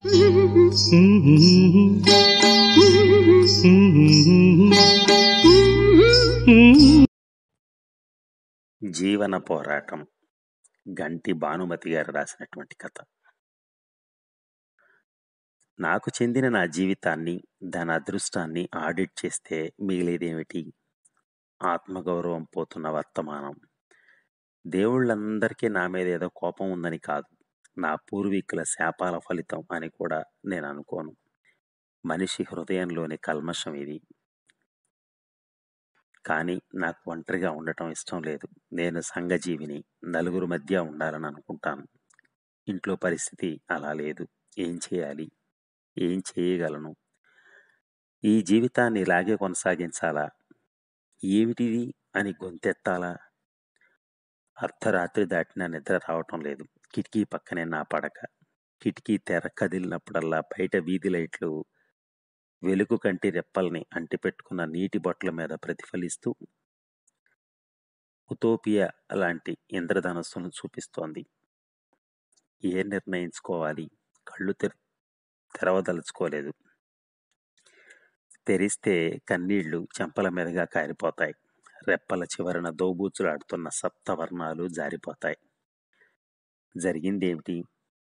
జీవన పోరాటం గంటి భానుమతి గారు రాసినటువంటి కథ నాకు చెందిన నా జీవితాన్ని దాని అదృష్టాన్ని ఆడిట్ చేస్తే మిగిలేదేమిటి ఆత్మగౌరవం పోతున్న వర్తమానం దేవుళ్ళందరికీ నా మీద ఏదో కోపం ఉందని కాదు నా పూర్వీకుల శాపాల ఫలితం అని కూడా నేను అనుకోను మనిషి హృదయంలోని కల్మషం ఇది కానీ నాకు ఒంటరిగా ఉండటం ఇష్టం లేదు నేను సంఘజీవిని నలుగురు మధ్య ఉండాలని అనుకుంటాను ఇంట్లో పరిస్థితి అలా లేదు ఏం చేయాలి ఏం చేయగలను ఈ జీవితాన్ని ఇలాగే కొనసాగించాలా ఏమిటిది అని గొంతెత్తాలా అర్ధరాత్రి దాటినా నిద్ర రావటం లేదు కిటికీ పక్కనే నా పడక కిటికీ తెర కదిలినప్పుడల్లా బయట వీధి లైట్లు వెలుగు కంటి రెప్పల్ని అంటిపెట్టుకున్న నీటి బొట్ల మీద ప్రతిఫలిస్తూ ఉతోపియా లాంటి ఇంద్రధనస్సును చూపిస్తోంది ఏ నిర్ణయించుకోవాలి కళ్ళు తెర తెరవదలుచుకోలేదు తెరిస్తే కన్నీళ్లు చెంపల మీదుగా కారిపోతాయి రెప్పల చివరన దోబూచులాడుతున్న సప్తవర్ణాలు జారిపోతాయి జరిగిందేమిటి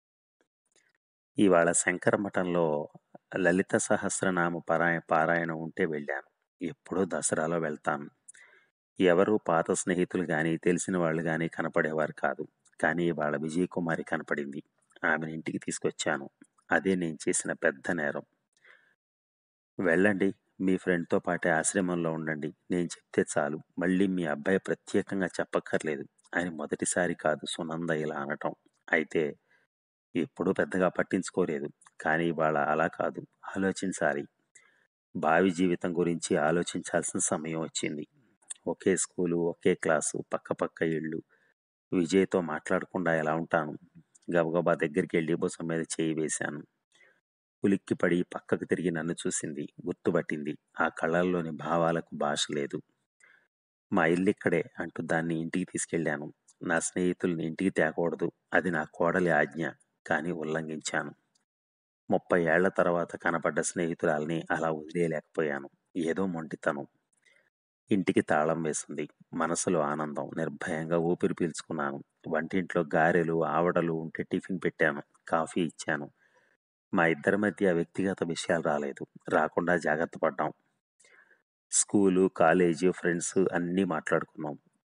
ఇవాళ శంకర మఠంలో లలిత సహస్రనామ పారాయ పారాయణం ఉంటే వెళ్ళాను ఎప్పుడో దసరాలో వెళ్తాను ఎవరు పాత స్నేహితులు కానీ తెలిసిన వాళ్ళు కానీ కనపడేవారు కాదు కానీ ఇవాళ విజయ్ కుమారి కనపడింది ఆమెను ఇంటికి తీసుకొచ్చాను అదే నేను చేసిన పెద్ద నేరం వెళ్ళండి మీ ఫ్రెండ్తో పాటే ఆశ్రమంలో ఉండండి నేను చెప్తే చాలు మళ్ళీ మీ అబ్బాయి ప్రత్యేకంగా చెప్పక్కర్లేదు అని మొదటిసారి కాదు సునంద ఇలా అనటం అయితే ఎప్పుడూ పెద్దగా పట్టించుకోలేదు కానీ ఇవాళ అలా కాదు ఆలోచించాలి భావి జీవితం గురించి ఆలోచించాల్సిన సమయం వచ్చింది ఒకే స్కూలు ఒకే క్లాసు పక్క పక్క ఇళ్ళు విజయ్తో మాట్లాడకుండా ఎలా ఉంటాను గబగబా దగ్గరికి వెళ్ళి బుసం మీద చేయి వేశాను ఉలిక్కిపడి పక్కకు తిరిగి నన్ను చూసింది గుర్తుపట్టింది ఆ కళ్ళల్లోని భావాలకు భాష లేదు మా ఇల్లు ఇక్కడే అంటూ దాన్ని ఇంటికి తీసుకెళ్ళాను నా స్నేహితుల్ని ఇంటికి తేకూడదు అది నా కోడలి ఆజ్ఞ కానీ ఉల్లంఘించాను ముప్పై ఏళ్ల తర్వాత కనపడ్డ స్నేహితురాల్ని అలా వదిలేయలేకపోయాను ఏదో మొండితనం ఇంటికి తాళం వేసింది మనసులో ఆనందం నిర్భయంగా ఊపిరి పీల్చుకున్నాను వంటింట్లో గారెలు ఆవడలు ఉంటే టిఫిన్ పెట్టాను కాఫీ ఇచ్చాను మా ఇద్దరి మధ్య వ్యక్తిగత విషయాలు రాలేదు రాకుండా జాగ్రత్త పడ్డాం స్కూలు కాలేజీ ఫ్రెండ్స్ అన్నీ మాట్లాడుకున్నాం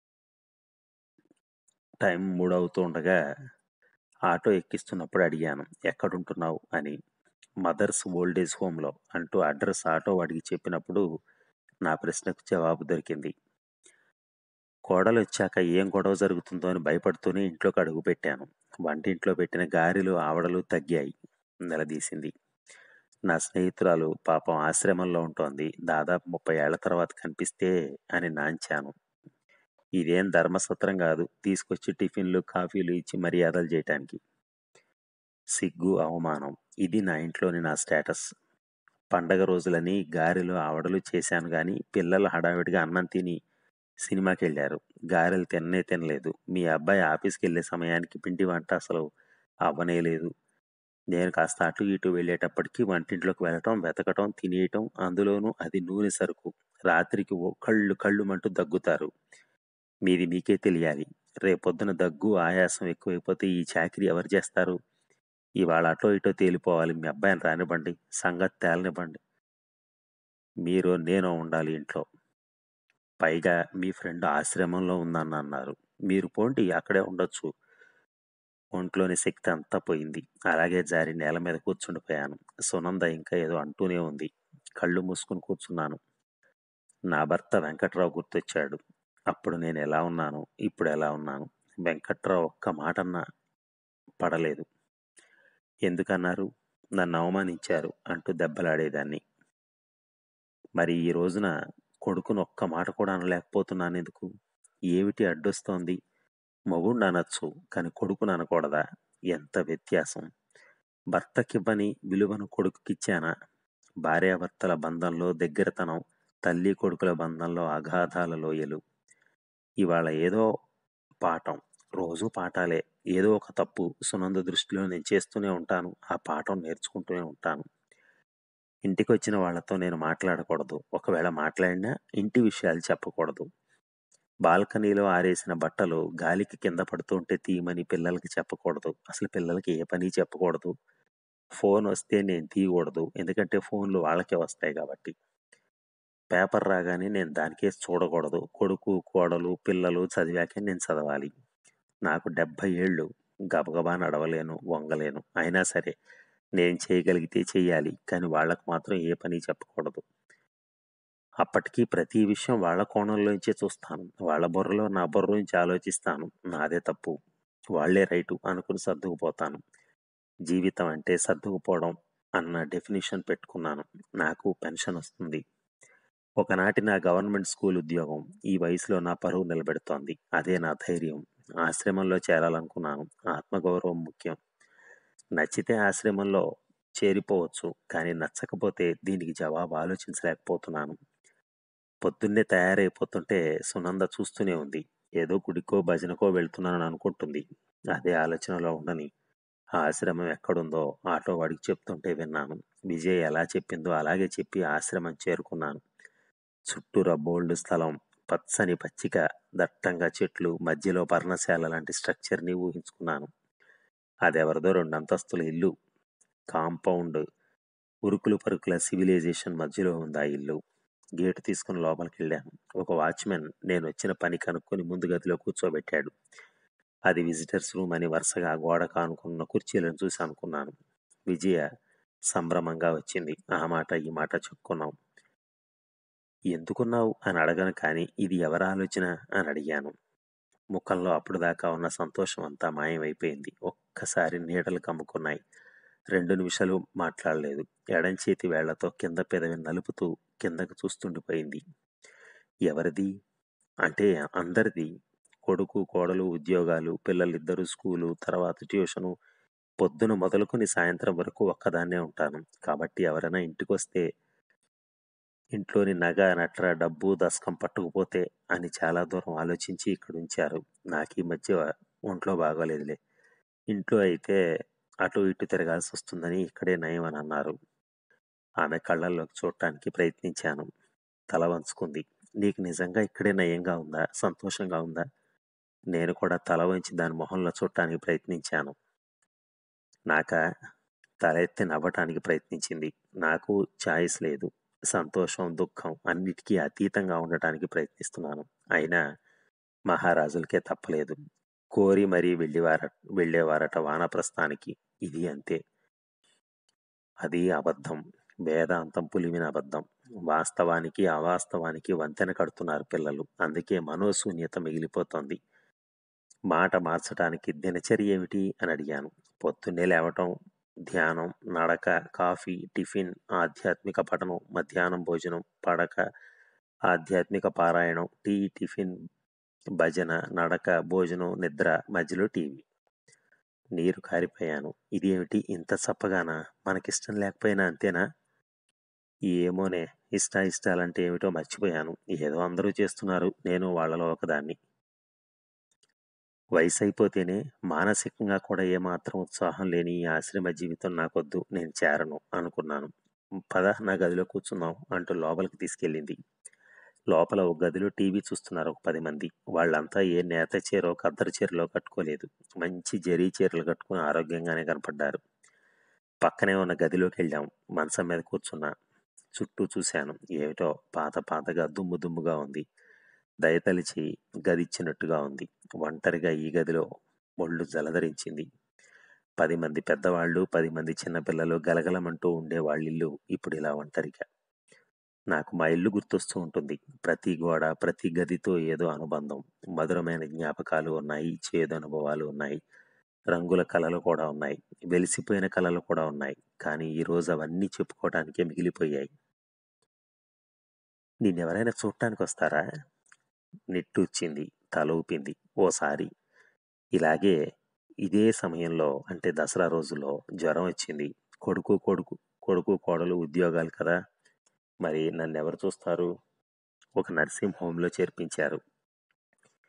టైం మూడవుతూ ఉండగా ఆటో ఎక్కిస్తున్నప్పుడు అడిగాను ఎక్కడుంటున్నావు అని మదర్స్ ఓల్డేజ్ హోమ్లో అంటూ అడ్రస్ ఆటో వాడికి చెప్పినప్పుడు నా ప్రశ్నకు జవాబు దొరికింది కోడలు వచ్చాక ఏం గొడవ జరుగుతుందో అని భయపడుతూనే ఇంట్లోకి అడుగు పెట్టాను వంటింట్లో పెట్టిన గారెలు ఆవడలు తగ్గాయి నిలదీసింది నా స్నేహితురాలు పాపం ఆశ్రమంలో ఉంటోంది దాదాపు ముప్పై ఏళ్ల తర్వాత కనిపిస్తే అని నాంచాను ఇదేం ధర్మసత్రం కాదు తీసుకొచ్చి టిఫిన్లు కాఫీలు ఇచ్చి మర్యాదలు చేయటానికి సిగ్గు అవమానం ఇది నా ఇంట్లోని నా స్టేటస్ పండగ రోజులని గారెలు ఆవడలు చేశాను కానీ పిల్లలు హడావిడిగా అన్నం తిని సినిమాకి వెళ్ళారు గారెలు తిన్నే తినలేదు మీ అబ్బాయి ఆఫీస్కి వెళ్ళే సమయానికి పిండి వంట అసలు అవ్వనే లేదు నేను కాస్త అటు ఇటు వెళ్ళేటప్పటికి వంటింట్లోకి వెళ్ళటం వెతకటం తినేయటం అందులోనూ అది నూనె సరుకు రాత్రికి ఓ కళ్ళు కళ్ళు మంటూ దగ్గుతారు మీది మీకే తెలియాలి రేపొద్దున దగ్గు ఆయాసం ఎక్కువైపోతే ఈ చాకరీ ఎవరు చేస్తారు ఇవాళ అటో ఇటో తేలిపోవాలి మీ అబ్బాయిని రానివ్వండి సంగతి తేలనివ్వండి మీరు నేను ఉండాలి ఇంట్లో పైగా మీ ఫ్రెండ్ ఆశ్రమంలో ఉందని అన్నారు మీరు పోండి అక్కడే ఉండొచ్చు ఒంట్లోని శక్తి అంతా పోయింది అలాగే జారి నేల మీద కూర్చుండిపోయాను సునంద ఇంకా ఏదో అంటూనే ఉంది కళ్ళు మూసుకుని కూర్చున్నాను నా భర్త వెంకట్రావు గుర్తొచ్చాడు అప్పుడు నేను ఎలా ఉన్నాను ఇప్పుడు ఎలా ఉన్నాను వెంకట్రావు ఒక్క మాటన్నా పడలేదు ఎందుకన్నారు నన్ను అవమానించారు అంటూ దెబ్బలాడేదాన్ని మరి ఈ రోజున కొడుకును ఒక్క మాట కూడా అనలేకపోతున్నాను ఎందుకు ఏమిటి అడ్డొస్తోంది మొగుణ్ణి అనొచ్చు కానీ కొడుకును అనకూడదా ఎంత వ్యత్యాసం భర్తకివ్వని విలువను కొడుకుకిచ్చానా భార్యాభర్తల బంధంలో దగ్గరతనం తల్లి కొడుకుల బంధంలో అగాధాల లోయలు ఇవాళ ఏదో పాఠం రోజూ పాఠాలే. ఏదో ఒక తప్పు సునంద దృష్టిలో నేను చేస్తూనే ఉంటాను. ఆ పాఠం నేర్చుకుంటూనే ఉంటాను. ఇంటికొచ్చిన వాళ్ళతో నేను మాట్లాడకూడదు. ఒకవేళ మాట్లాడినా ఇంటి విషయాలు చెప్పకూడదు. బాల్కనీలో ఆరేసిన బట్టలు గాలికి కింద పడుతుంటే తీయమని పిల్లలకి చెప్పకూడదు. అసలు పిల్లలకి ఏ పని చెప్పకూడదు. ఫోన్ వస్తే నేను తీయకూడదు. ఎందుకంటే ఫోన్లు వాళ్ళకే వస్తాయి కాబట్టి. పేపర్ రాగానే నేను దానికేసి చూడకూడదు. కొడుకు, కోడలు, పిల్లలు చదివాకే నేను చదవాలి. నాకు 70 ఏళ్ళు. గబగబా నడవలేను, వంగలేను. అయినా సరే నేను చేయగలిగితే చెయ్యాలి. కానీ వాళ్ళకి మాత్రం ఏ పని చెప్పకూడదు. అప్పటికి ప్రతి విషయం వాళ్ళ కోణంలోంచే చూస్తాను. వాళ్ళ బుర్రలో నా బుర్రలోంచి ఆలోచిస్తాను. నాదే తప్పు. వాళ్ళే రైటు అనుకుని సర్దుకుపోతాను. జీవితం అంటే సర్దుకుపోవడం అన్న డెఫినిషన్ పెట్టుకున్నాను. నాకు పెన్షన్ వస్తుంది. ఒకనాటి నా గవర్నమెంట్ స్కూల్ ఉద్యోగం ఈ వయసులో నా పరువు నిలబెడుతోంది. అదే నా ధైర్యం. ఆశ్రమంలో చేరాలనుకున్నాను. ఆత్మగౌరవం ముఖ్యం. నచ్చితే ఆశ్రమంలో చేరిపోవచ్చు. కానీ నచ్చకపోతే దీనికి జవాబు ఆలోచించలేకపోతున్నాను. పొద్దున్నే తయారైపోతుంటే సునంద చూస్తూనే ఉంది. ఏదో గుడికో, భజనకో వెళ్తున్నానని అనుకుంటుంది. అదే ఆలోచనలో ఉండని ఆ ఆశ్రమం ఎక్కడుందో ఆటో వాడికి చెప్తుంటే విన్నాను. విజయ ఎలా చెప్పిందో అలాగే చెప్పి ఆశ్రమం చేరుకున్నాను. చుట్టూరా బోల్డు స్థలం, పచ్చని పచ్చిక, దట్టంగా చెట్లు, మధ్యలో పర్ణశాల లాంటి స్ట్రక్చర్‌ని ఊహించుకున్నాను. అదెవరిదో రెండంతస్తుల ఇల్లు. కాంపౌండ్, ఉరుకులు పరుగుల సివిలైజేషన్ మధ్యలో ఉంది ఆ ఇల్లు. గేటు తీసుకుని లోపలికెళ్ళాను. ఒక వాచ్‌మెన్ నేనొచ్చిన పని కనుక్కొని ముందు గదిలో కూర్చోబెట్టాడు. అది విజిటర్స్ రూమ్ అని వరుసగా గోడకు ఆనుకున్న కుర్చీలను చూసి అనుకున్నాను. విజయ సంభ్రమంగా వచ్చింది. ఆ మాట ఈ మాట చెప్పుకున్నాం. ఎందుకున్నావు అని అడగను కానీ ఇది ఎవరి ఆలోచన అని అడిగాను. ముఖంలో అప్పటిదాకా ఉన్న సంతోషం అంతా మాయమైపోయింది. ఒక్కసారి నీడలు కమ్ముకున్నాయి. రెండు నిమిషాలు మాట్లాడలేదు. ఎడం చేతి వేళ్లతో కింద పెదవిని నలుపుతూ కిందకు చూస్తుండిపోయింది. ఎవరిది? అంటే అందరిది. కొడుకు, కోడలు ఉద్యోగాలు, పిల్లలిద్దరూ స్కూలు, తర్వాత ట్యూషను. పొద్దున మొదలుకొని సాయంత్రం వరకు ఒక్కదాన్నే ఉంటాను. కాబట్టి ఎవరైనా ఇంటికొస్తే ఇంట్లోని నగ, నట్ర, డబ్బు, దస్కం పట్టుకుపోతే అని చాలా దూరం ఆలోచించి ఇక్కడుంచారు. నాకీ మధ్య ఒంట్లో బాగోలేదులే. ఇంట్లో అయితే అటూ ఇటూ తిరగాల్సొస్తుందని ఇక్కడే నయం అని అన్నారు. ఆమె కళ్ళల్లోకి చూడటానికి ప్రయత్నించాను. తల వంచుకుంది. నీకు నిజంగా ఇక్కడే నయంగా ఉందా? సంతోషంగా ఉందా? నేను కూడా తల వంచి దాని మొహంలో చూడటానికి ప్రయత్నించాను. నాకా? తల ఎత్తి నవ్వటానికి ప్రయత్నించింది. నాకు చాయిస్ లేదు. సంతోషం, దుఃఖం అన్నిటికీ అతీతంగా ఉండటానికి ప్రయత్నిస్తున్నాను. అయినా మహారాజులకే తప్పలేదు. కోరి మరీ వెళ్ళివార వెళ్ళేవారట వానప్రస్థానికి. ఇది అంతే. అది అబద్ధం. వేదాంతం పులిమిన అబద్ధం. వాస్తవానికి, అవాస్తవానికి వంతెన కడుతున్నారు పిల్లలు. అందుకే మనోశూన్యత మిగిలిపోతోంది. మాట మార్చటానికి దినచర్య ఏమిటి అని అడిగాను. పొద్దున్నే లేవటం, ధ్యానం, నడక, కాఫీ, టిఫిన్, ఆధ్యాత్మిక పఠనం, మధ్యాహ్నం భోజనం, పడక, ఆధ్యాత్మిక పారాయణం, టీ, టిఫిన్, భజన, నడక, భోజనం, నిద్ర, మధ్యలో టీవీ. నీరు కారిపోయాను. ఇదేమిటి ఇంత చప్పగానా? మనకిష్టం లేకపోయినా అంతేనా? ఏమోనే ఇష్టాయిష్టాలంటే ఏమిటో మర్చిపోయాను. ఏదో అందరూ చేస్తున్నారు. నేను వాళ్ళలో ఒకదాన్ని. వయసైపోతేనే మానసికంగా కూడా ఏమాత్రం ఉత్సాహం లేని ఈ ఆశ్రమ జీవితం నాకొద్దు. నేను చేరను అనుకున్నాను. పద నా గదిలో కూర్చుందాం అంటూ లోపలికి తీసుకెళ్ళింది. లోపల ఒక గదిలో టీవీ చూస్తున్నారు ఒక పది మంది. వాళ్ళంతా ఏ నేత చీరో, ఖద్దరు చీరలో కట్టుకోలేదు. మంచి జరీ చీరలు కట్టుకుని ఆరోగ్యంగానే కనపడ్డారు. పక్కనే ఉన్న గదిలోకెళ్ళాం. మంచం మీద కూర్చున్నా. చుట్టూ చూశాను. ఏమిటో పాత పాతగా దుమ్ము దుమ్ముగా ఉంది. దయతలిచి గదిచ్చినట్టుగా ఉంది. ఒంటరిగా ఈ గదిలో ఒళ్ళు జలధరించింది. పది మంది పెద్దవాళ్ళు, పది మంది చిన్నపిల్లలు గలగలమంటూ ఉండే వాళ్ళిల్లు ఇప్పుడు ఇలా ఒంటరిగా. నాకు మా ఇల్లు గుర్తొస్తూ ఉంటుంది. ప్రతి గోడ, ప్రతి గదితో ఏదో అనుబంధం. మధురమైన జ్ఞాపకాలు ఉన్నాయి. చేదు అనుభవాలు ఉన్నాయి. రంగుల కలలు కూడా ఉన్నాయి. వెలిసిపోయిన కలలు కూడా ఉన్నాయి. కానీ ఈ రోజు అవన్నీ చెప్పుకోవటానికే మిగిలిపోయాయి. నిన్నెవరైనా చూడటానికొస్తారా? నిట్టూర్చింది. తల ఊపింది. ఓసారి ఇలాగే ఇదే సమయంలో అంటే దసరా రోజుల్లో జ్వరం వచ్చింది. కొడుకు కొడుకు కొడుకు కోడలు ఉద్యోగాలు కదా! మరి నన్నెవరు చూస్తారు? ఒక నర్సింగ్ హోమ్‌లో చేర్పించారు.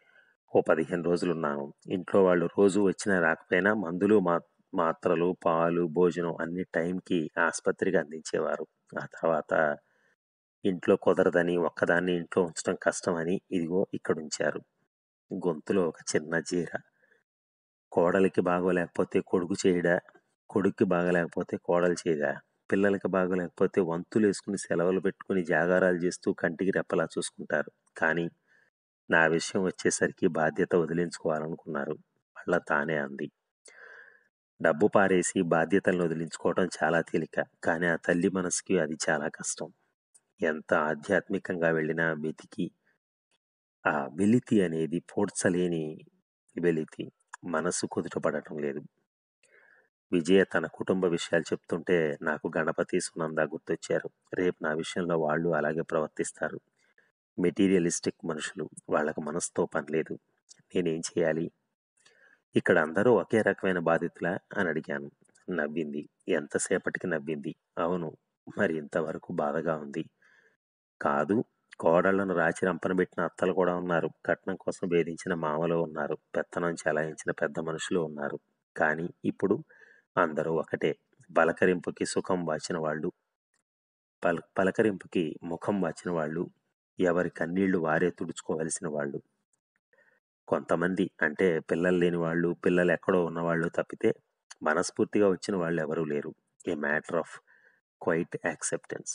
ఓ పదిహేను రోజులున్నాను ఇంట్లో వాళ్ళు రోజు వచ్చినా రాకపోయినా మందులు మా మాత్రలు పాలు భోజనం అన్ని టైంకి ఆసుపత్రికి అందించేవారు ఆ తర్వాత ఇంట్లో కుదరదని ఒక్కదాన్ని ఇంట్లో ఉంచడం కష్టమని ఇదిగో ఇక్కడ ఉంచారు గొంతులో ఒక చిన్న జీర కోడలికి బాగోలేకపోతే కొడుకు చేయడా కొడుక్కి బాగలేకపోతే కోడలు చేయదా పిల్లలకి బాగోలేకపోతే వంతులు వేసుకుని సెలవులు పెట్టుకుని జాగారాలు చేస్తూ కంటికి రెప్పలా చూసుకుంటారు కానీ నా విషయం వచ్చేసరికి బాధ్యత వదిలించుకోవాలనుకున్నారు మళ్ళా తానే అంది డబ్బు పారేసి బాధ్యతలను వదిలించుకోవడం చాలా తేలిక కానీ ఆ తల్లి మనసుకి అది చాలా కష్టం ఎంత ఆధ్యాత్మికంగా వెళ్ళినా వెతికి ఆ వెలితి అనేది పూడ్చలేని వెలితి మనసు కుదుటపడటం లేదు విజయ తన కుటుంబ విషయాలు చెప్తుంటే నాకు గణపతి సునంద గుర్తొచ్చారు రేపు నా విషయంలో వాళ్ళు అలాగే ప్రవర్తిస్తారు మెటీరియలిస్టిక్ మనుషులు వాళ్ళకు మనసుతో పని లేదు నేనేం చేయాలి ఇక్కడ అందరూ ఒకే రకమైన బాధితులా అని అడిగాను నవ్వింది ఎంతసేపటికి నవ్వింది అవును మరి ఇంతవరకు బాధగా ఉంది కాదు కోడళ్లను రాచి రంపన పెట్టిన అత్తలు కూడా ఉన్నారు కట్నం కోసం వేధించిన మామలు ఉన్నారు పెత్తనం చెలాయించిన పెద్ద మనుషులు ఉన్నారు కానీ ఇప్పుడు అందరూ ఒకటే పలకరింపుకి సుఖం వాచిన వాళ్ళు పల పలకరింపుకి ముఖం వాచిన వాళ్ళు ఎవరి కన్నీళ్లు వారే తుడుచుకోవలసిన వాళ్ళు కొంతమంది అంటే పిల్లలు లేని వాళ్ళు పిల్లలు ఎక్కడో ఉన్నవాళ్ళు తప్పితే మనస్ఫూర్తిగా వచ్చిన వాళ్ళు ఎవరూ లేరు a matter of quite acceptance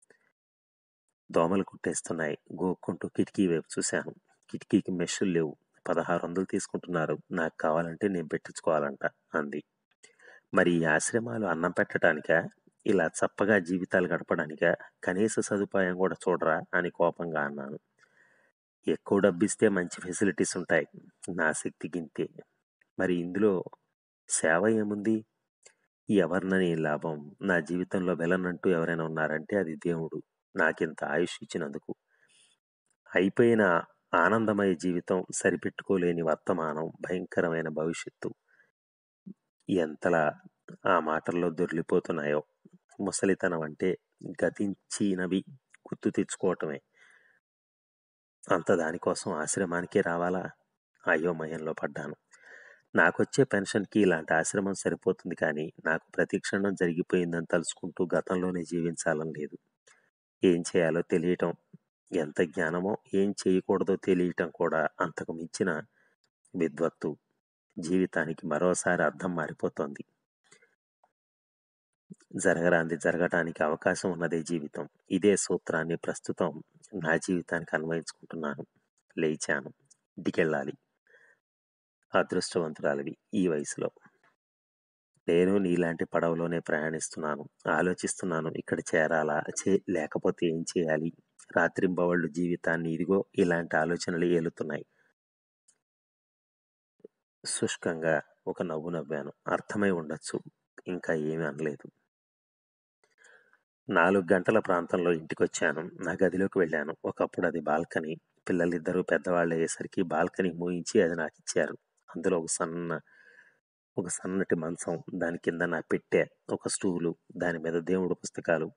దోమలు కుట్టేస్తున్నాయి గోక్కుంటూ కిటికీ వైపు చూశాను కిటికీకి మెషులు లేవు పదహారు వందలు తీసుకుంటున్నారు నాకు కావాలంటే నేను పెట్టించుకోవాలంట అంది మరి ఈ ఆశ్రమాలు అన్నం పెట్టడానికా ఇలా చప్పగా జీవితాలు గడపడానికా కనీస సదుపాయం కూడా చూడరా అని కోపంగా అన్నాను ఎక్కువ డబ్బిస్తే మంచి ఫెసిలిటీస్ ఉంటాయి నా శక్తి గింతే మరి ఇందులో సేవ ఏముంది ఎవరినని లాభం నా జీవితంలో వెలనంటూ ఎవరైనా ఉన్నారంటే అది దేవుడు నాకింత ఆయుష్ ఇచ్చినందుకు అయిపోయిన ఆనందమయ జీవితం సరిపెట్టుకోలేని వర్తమానం భయంకరమైన భవిష్యత్తు ఎంతలా ఆ మాటల్లో దొర్లిపోతున్నాయో ముసలితనం అంటే గతించినవి గుర్తు తెచ్చుకోవటమే అంత దానికోసం ఆశ్రమానికే రావాలా అయోమయంలో పడ్డాను నాకొచ్చే పెన్షన్కి ఇలాంటి ఆశ్రమం సరిపోతుంది కానీ నాకు ప్రతి క్షణం జరిగిపోయిందని తలుచుకుంటూ గతంలోనే జీవించాలని లేదు ఏం చేయాలో తెలియటం ఎంత జ్ఞానమో ఏం చేయకూడదో తెలియటం కూడా అంతకు మించిన విద్వత్తు జీవితానికి మరోసారి అర్థం మారిపోతోంది జరగరాంది జరగటానికి అవకాశం ఉన్నదే జీవితం ఇదే సూత్రాన్ని ప్రస్తుతం నా జీవితానికి అన్వయించుకుంటున్నాను లేచాను ఇంటికెళ్ళాలి అదృష్టవంతురాలివి ఈ వయసులో నేను నీలాంటి పడవలోనే ప్రయాణిస్తున్నాను ఆలోచిస్తున్నాను ఇక్కడ చేరాలా చే లేకపోతే ఏం చేయాలి రాత్రింబవళ్ళు జీవితాన్ని ఇదిగో ఇలాంటి ఆలోచనలు ఏలుతున్నాయి శుష్కంగా ఒక నవ్వు నవ్వాను అర్థమై ఉండొచ్చు ఇంకా ఏమీ అనలేదు నాలుగు గంటల ప్రాంతంలో ఇంటికొచ్చాను నా గదిలోకి వెళ్ళాను ఒకప్పుడు అది బాల్కనీ పిల్లలిద్దరూ పెద్దవాళ్ళు అయ్యేసరికి బాల్కనీ మూయించి అది నాకు ఇచ్చారు అందులో ఒక సన్న ఒక సన్నటి మంచం దాని కింద నా పెట్టె ఒక స్టూలు దాని మీద దేవుడు పుస్తకాలు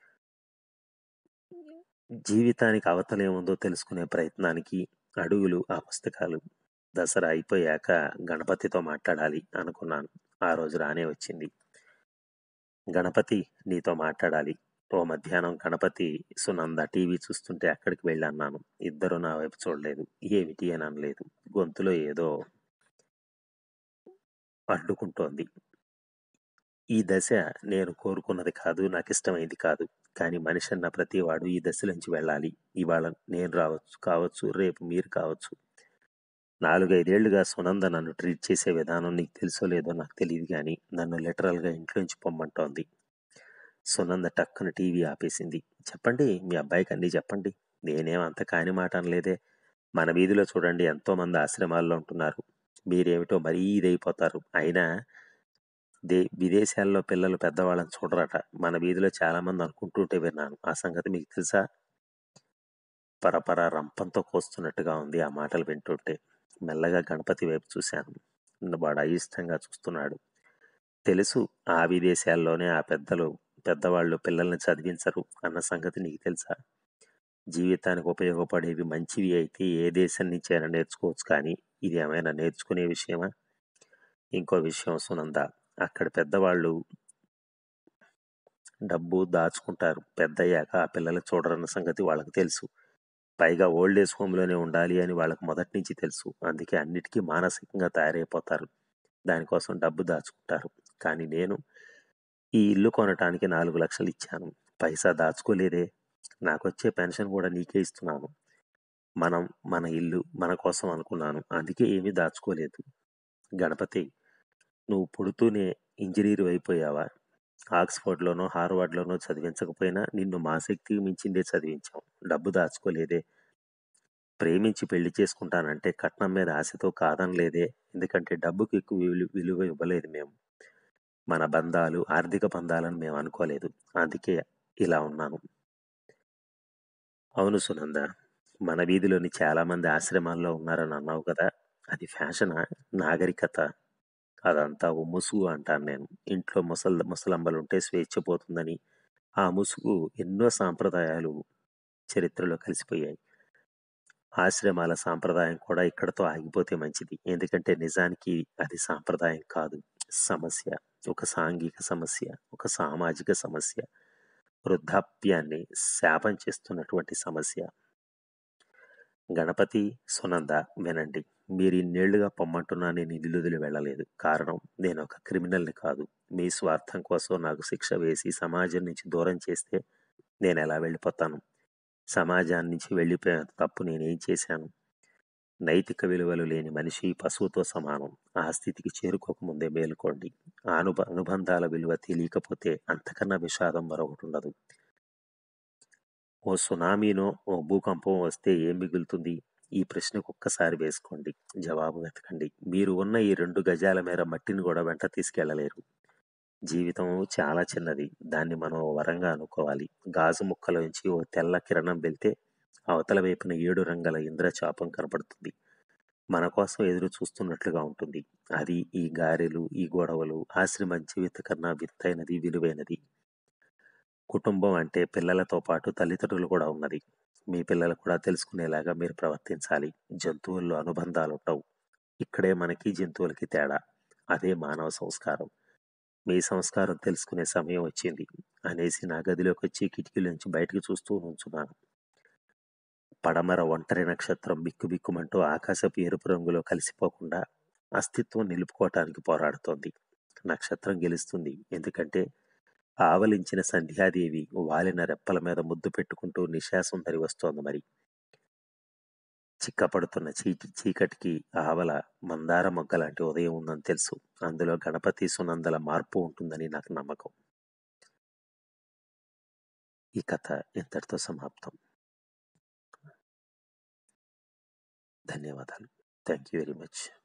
జీవితానికి అవతలేముందో తెలుసుకునే ప్రయత్నానికి అడుగులు ఆ పుస్తకాలు దసరా అయిపోయాక గణపతితో మాట్లాడాలి అనుకున్నాను ఆ రోజు రానే వచ్చింది గణపతి నీతో మాట్లాడాలి ఓ మధ్యాహ్నం గణపతి సునంద టీవీ చూస్తుంటే అక్కడికి వెళ్ళి అన్నాను ఇద్దరు నా వైపు చూడలేదు ఏమిటి అని అనలేదు గొంతులో ఏదో అడ్డుకుంటోంది ఈ దశ నేను కోరుకున్నది కాదు నాకు ఇష్టమైంది కాదు కానీ మనిషి అన్న ప్రతి వాడు ఈ దశలోంచి వెళ్ళాలి ఇవాళ నేను రావచ్చు కావచ్చు రేపు మీరు కావచ్చు నాలుగైదేళ్లుగా సునంద నన్ను ట్రీట్ చేసే విధానం నీకు తెలుసో లేదో నాకు తెలియదు కానీ నన్ను లిటరల్గా ఇంట్లోంచి పొమ్మంటోంది సునంద టక్కున టీవీ ఆపేసింది చెప్పండి మీ అబ్బాయికి అన్నీ చెప్పండి నేనేం అంత కాని మాట అనలేదే మన వీధిలో చూడండి ఎంతో మంది ఆశ్రమాల్లో ఉంటున్నారు మీరేమిటో మరీ ఇదైపోతారు అయినా దే విదేశాల్లో పిల్లలు పెద్దవాళ్ళని చూడరట మన వీధిలో చాలా మంది అనుకుంటుంటే విన్నాను ఆ సంగతి మీకు తెలుసా పరపర రంపంతో కోస్తున్నట్టుగా ఉంది ఆ మాటలు వింటుంటే మెల్లగా గణపతి వైపు చూశాను వాడు అయిష్టంగా చూస్తున్నాడు తెలుసు ఆ విదేశాల్లోనే ఆ పెద్దలు పెద్దవాళ్ళు పిల్లల్ని చదివించరు అన్న సంగతి నీకు తెలుసా జీవితానికి ఉపయోగపడేవి మంచివి అయితే ఏ దేశం నుంచైనా నేర్చుకోవచ్చు కానీ ఇది ఏమైనా నేర్చుకునే విషయమా ఇంకో విషయం సునంద అక్కడ పెద్దవాళ్ళు డబ్బు దాచుకుంటారు పెద్దయ్యాక ఆ పిల్లలు చూడరన్న సంగతి వాళ్ళకి తెలుసు పైగా ఓల్డ్ ఏజ్ హోమ్లోనే ఉండాలి అని వాళ్ళకి మొదటి నుంచి తెలుసు అందుకే అన్నిటికీ మానసికంగా తయారైపోతారు దానికోసం డబ్బు దాచుకుంటారు కానీ నేను ఈ ఇల్లు కొనటానికి నాలుగు లక్షలు ఇచ్చాను పైసా దాచుకోలేదే నాకొచ్చే పెన్షన్ కూడా నీకే ఇస్తున్నాను మనం మన ఇల్లు మన కోసం అనుకున్నాను అందుకే ఏమీ దాచుకోలేదు గణపతి నువ్వు పుడుతూనే ఇంజనీర్ అయిపోయావా ఆక్స్ఫర్డ్లోనో హార్వర్డ్లోనో చదివించకపోయినా నిన్ను మా శక్తికి మించిందే చదివించాం డబ్బు దాచుకోలేదే ప్రేమించి పెళ్లి చేసుకుంటానంటే కట్నం మీద ఆశతో కాదనలేదే ఎందుకంటే డబ్బుకి ఎక్కువ విలు విలువ ఇవ్వలేదు మేము మన బంధాలు ఆర్థిక బంధాలను మేము అనుకోలేదు అందుకే ఇలా ఉన్నాను అవును సునంద మన వీధిలోని చాలా మంది ఆశ్రమాల్లో ఉన్నారని అన్నావు కదా అది ఫ్యాషనా నాగరికత అదంతా ఓ ముసుగు అంటాను నేను ఇంట్లో ముసల్ ముసలంబలుంటే స్వేచ్ఛ పోతుందని ఆ ముసుగు ఎన్నో సాంప్రదాయాలు చరిత్రలో కలిసిపోయాయి ఆశ్రమాల సాంప్రదాయం కూడా ఇక్కడతో ఆగిపోతే మంచిది ఎందుకంటే నిజానికి అది సాంప్రదాయం కాదు సమస్య ఒక సాంఘిక సమస్య ఒక సామాజిక సమస్య వృద్ధాప్యాన్ని శాపం చేస్తున్నటువంటి సమస్య గణపతి సునంద వినండి మీరు ఇన్నేళ్లుగా పొమ్మంటున్నా నేను ఇల్లు వదిలి వెళ్ళలేదు కారణం నేను ఒక క్రిమినల్ని కాదు మీ స్వార్థం కోసం నాకు శిక్ష వేసి సమాజం నుంచి దూరం చేస్తే నేను ఎలా వెళ్ళిపోతాను సమాజాన్ని నుంచి వెళ్ళిపోయేంత తప్పు నేనేం చేశాను నైతిక విలువలు లేని మనిషి పశువుతో సమానం ఆ స్థితికి చేరుకోకముందే మేలుకోండి ఆ అనుబ అనుబంధాల విలువ తెలియకపోతే అంతకన్నా విషాదం మరొకటి ఉండదు ఓ సునామీనో ఓ భూకంపం వస్తే ఏం మిగులుతుంది ఈ ప్రశ్నకు ఒక్కసారి వేసుకోండి జవాబు వెతకండి మీరు ఉన్న ఈ రెండు గజాల మేర మట్టిని కూడా వెంట తీసుకెళ్లలేరు జీవితం చాలా చిన్నది దాన్ని మనం ఓ వరంగా అనుకోవాలి గాజు ముక్కలోంచి ఓ తెల్ల కిరణం వెళ్తే అవతల వైపున ఏడు రంగుల ఇంద్రచాపం కనపడుతుంది మన కోసం ఎదురు చూస్తున్నట్లుగా ఉంటుంది అది ఈ గారెలు ఈ గొడవలు ఆశ్రమ జీవిత కన్నా వింతైనది విలువైనది కుటుంబం అంటే పిల్లలతో పాటు తల్లిదండ్రులు కూడా ఉన్నది మీ పిల్లలు కూడా తెలుసుకునేలాగా మీరు ప్రవర్తించాలి జంతువుల్లో అనుబంధాలు ఉండవు ఇక్కడే మనకి జంతువులకి తేడా అదే మానవ సంస్కారం మీ సంస్కారం తెలుసుకునే సమయం వచ్చింది అనేసి నా గదిలోకి వచ్చి కిటికీల నుంచి బయటకు చూస్తూ నుంచున్నాను పడమర ఒంటరి నక్షత్రం బిక్కుబిక్కుమంటూ ఆకాశపు ఎరుపు రంగులో కలిసిపోకుండా అస్తిత్వం నిలుపుకోవటానికి పోరాడుతోంది నక్షత్రం గెలుస్తుంది ఎందుకంటే ఆవలించిన సంధ్యాదేవి వాలిన రెప్పల మీద ముద్దు పెట్టుకుంటూ నిశాసుందరి వస్తోంది మరి చిక్కపడుతున్న చీటి చీకటికి ఆవల మందార మొగ్గ లాంటి ఉదయం ఉందని తెలుసు అందులో గణపతి సునందల మార్పు ఉంటుందని నాకు నమ్మకం ఈ కథ ఇంతటితో సమాప్తం ధన్యవాదాలు థ్యాంక్ యూ వెరీ మచ్